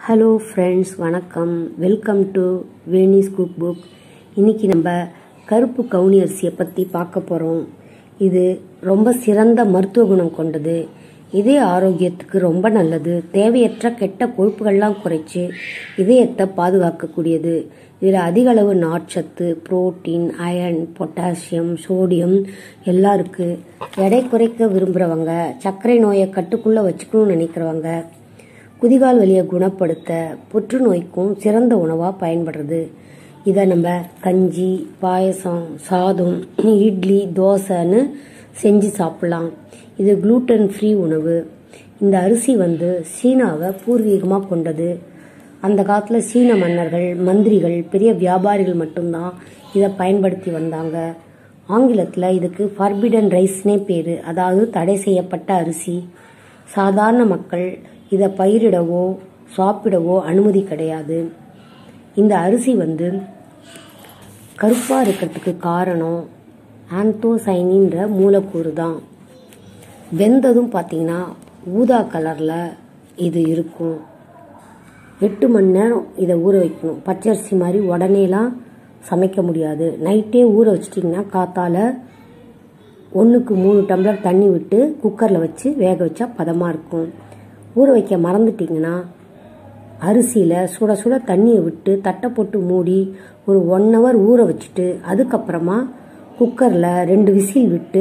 hello friends வணக்கம் welcome to Veni's cook book இன்னைக்கு நம்ம கருப்பு கவுனி அரிசியை பற்றி பார்க்க போகிறோம் இது ரொம்ப சிறந்த மருத்துவ குணம் கொண்டது இதய ஆரோக்கியத்துக்கு ரொம்ப நல்லது தேவையற்ற கெட்ட கொழுப்புகள்லாம் குறைச்சி இதயத்தை பாதுகாக்கக்கூடியது இதில் அதிக அளவு நார்ச்சத்து புரோட்டீன் அயர்ன் பொட்டாசியம் சோடியம் எல்லாம் இருக்கு எடை குறைக்க விரும்புகிறவங்க சர்க்கரை நோயை கட்டுக்குள்ளே வச்சுக்கணும்னு நினைக்கிறவங்க குதிகால் வலியை குணப்படுத்த புற்றுநோய்க்கும் சிறந்த உணவாக பயன்படுறது இதை நம்ம கஞ்சி பாயசம் சாதம் இட்லி தோசைன்னு செஞ்சு சாப்பிடலாம் இது குளூட்டன் ஃப்ரீ உணவு இந்த அரிசி வந்து சீனாவை பூர்வீகமாக கொண்டது அந்த காலத்தில் சீன மன்னர்கள் மந்திரிகள் பெரிய வியாபாரிகள் மட்டும்தான் இதை பயன்படுத்தி வந்தாங்க ஆங்கிலத்தில் இதுக்கு ஃபர்பிடன் ரைஸ்னே பேர் அதாவது தடை செய்யப்பட்ட அரிசி சாதாரண மக்கள் இதை பயிரிடவோ சாப்பிடவோ அனுமதி கிடையாது இந்த அரிசி வந்து கருப்பாக இருக்கிறதுக்கு காரணம் ஆந்தோசைனின்ற மூலக்கூறு தான் வெந்ததும் பார்த்தீங்கன்னா ஊதா கலரில் இது இருக்கும் எட்டு மணி நேரம் இதை ஊற வைக்கணும் பச்சரிசி மாதிரி உடனேலாம் சமைக்க முடியாது நைட்டே ஊற வச்சிட்டிங்கன்னா காத்தால ஒன்றுக்கு மூணு டம்ளர் தண்ணி விட்டு குக்கரில் வச்சு வேக வச்சா பதமாக இருக்கும் ஊற வைக்க மறந்துட்டிங்கன்னா அரிசியில் சுட சுட தண்ணியை விட்டு தட்டை போட்டு மூடி ஒரு ஒன் ஹவர் ஊற வச்சுட்டு அதுக்கப்புறமா குக்கரில் ரெண்டு விசில் விட்டு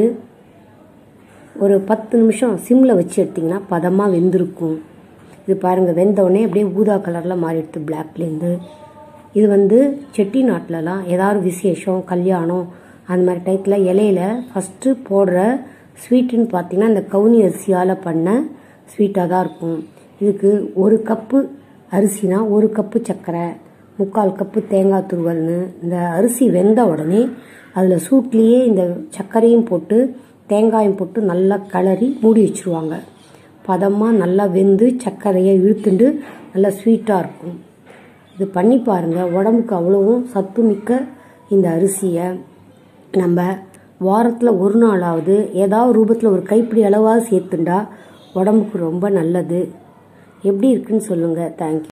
ஒரு பத்து நிமிஷம் சிம்மில் வச்சு எடுத்திங்கன்னா பதமாக வெந்திருக்கும் இது பாருங்கள் வெந்தவுடனே அப்படியே ஊதா கலரில் மாறிடுது பிளாக்லேருந்து இது வந்து செட்டி நாட்டிலலாம் ஏதாவது விசேஷம் கல்யாணம் அந்த மாதிரி டயத்தில் இலையில ஃபஸ்ட்டு போடுற ஸ்வீட்டுன்னு பார்த்தீங்கன்னா இந்த கவுனி அரிசியால் பண்ண ஸ்வீட்டாக தான் இருக்கும் இதுக்கு ஒரு கப்பு அரிசினா ஒரு கப்பு சர்க்கரை முக்கால் கப்பு தேங்காய் துருவல்னு இந்த அரிசி வெந்த உடனே அதில் சூட்லேயே இந்த சர்க்கரையும் போட்டு தேங்காயும் போட்டு நல்லா கிளறி மூடி வச்சுருவாங்க பதமாக நல்லா வெந்து சர்க்கரையை இழுத்துண்டு நல்லா ஸ்வீட்டாக இருக்கும் இது பண்ணி பாருங்கள் உடம்புக்கு அவ்வளவும் சத்து மிக்க இந்த அரிசியை நம்ம வாரத்தில் ஒரு நாளாவது ஏதாவது ரூபத்தில் ஒரு கைப்பிடி அளவாவது சேர்த்துண்டா உடம்புக்கு ரொம்ப நல்லது எப்படி இருக்குன்னு சொல்லுங்கள் தேங்க்யூ